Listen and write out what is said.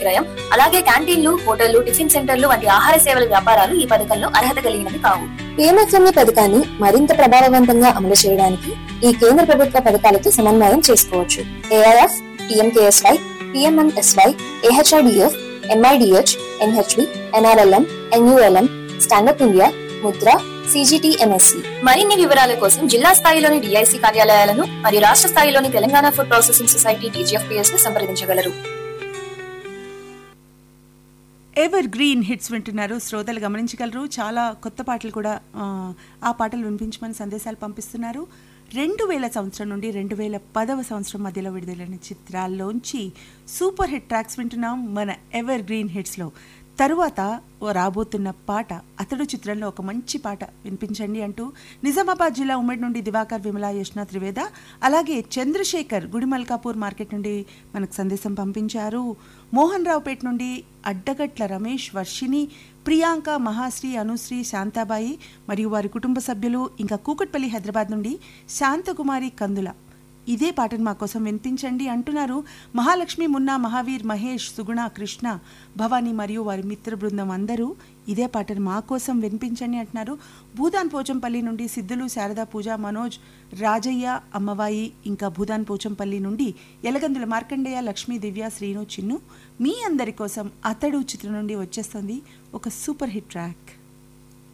విక్రయం అలాగే క్యాంటీన్లు హోటళ్లు టిఫిన్ సెంటర్లు వంటి ఆహార సేవల వ్యాపారాలు ఈ పథకంలో అర్హత కలిగినవి కావు పిఎంఎఫ్ఎంఈ పథకాన్ని మరింత ప్రభావవంతంగా అమలు చేయడానికి ఈ కేంద్ర ప్రభుత్వ పథకాలతో సమన్వయం చేసుకోవచ్చు AIF PMKSY PMMSY AHIDF MIDH NHB NRLM NULM stand up India Mudra CGTMSE మరిన్ని వివరాల కోసం జిల్లా స్థాయిలోని డిఐసి కార్యాలయాలను మరియు రాష్ట్ర స్థాయిలోని Telangana food processing society TGFPS ను సంప్రదించగలరు ఎవర్ గ్రీన్ హిట్స్ వింటున్నారు శ్రోతలు గమనించగలరు చాలా కొత్త పాటలు కూడా ఆ, ఆ పాటలు వినిపించమని సందేశాలు పంపిస్తున్నారు రెండు వేల సంవత్సరం నుండి రెండు వేల పదవ సంవత్సరం మధ్యలో విడుదలైన చిత్రాల్లోంచి సూపర్ హిట్ ట్రాక్స్ వింటున్నాం మన ఎవర్ గ్రీన్ హిట్స్లో తరువాత ఓ రాబోతున్న పాట అతడు చిత్రంలో ఒక మంచి పాట వినిపించండి అంటూ నిజామాబాద్ జిల్లా ఉమ్మడి నుండి దివాకర్ విమలా యష్ణ త్రివేద అలాగే చంద్రశేఖర్ గుడిమల్కాపూర్ మార్కెట్ నుండి మనకు సందేశం పంపించారు మోహన్ రావుపేట నుండి అడ్డగట్ల రమేష్ వర్షిని ప్రియాంక మహాశ్రీ అనుశ్రీ శాంతాబాయి మరియు వారి కుటుంబ సభ్యులు ఇంకా కూకట్పల్లి హైదరాబాద్ నుండి శాంతకుమారి కందుల ఇదే పాటను మా కోసం వినిపించండి అంటున్నారు మహాలక్ష్మి మున్నా మహావీర్ మహేష్ సుగుణ కృష్ణ భవానీ మరియు వారి మిత్ర బృందం అందరూ ఇదే పాటను మా కోసం వినిపించండి అంటున్నారు భూదాన్ పోచంపల్లి నుండి సిద్ధులు శారదా పూజ మనోజ్ రాజయ్య అమ్మవాయి ఇంకా భూదాన్ పోచంపల్లి నుండి ఎలగందుల మార్కండేయ లక్ష్మీ దివ్య శ్రీను చిన్ను మీ అందరి కోసం అతడు చిత్రం నుండి వచ్చేస్తుంది ఒక సూపర్ హిట్ ట్రాక్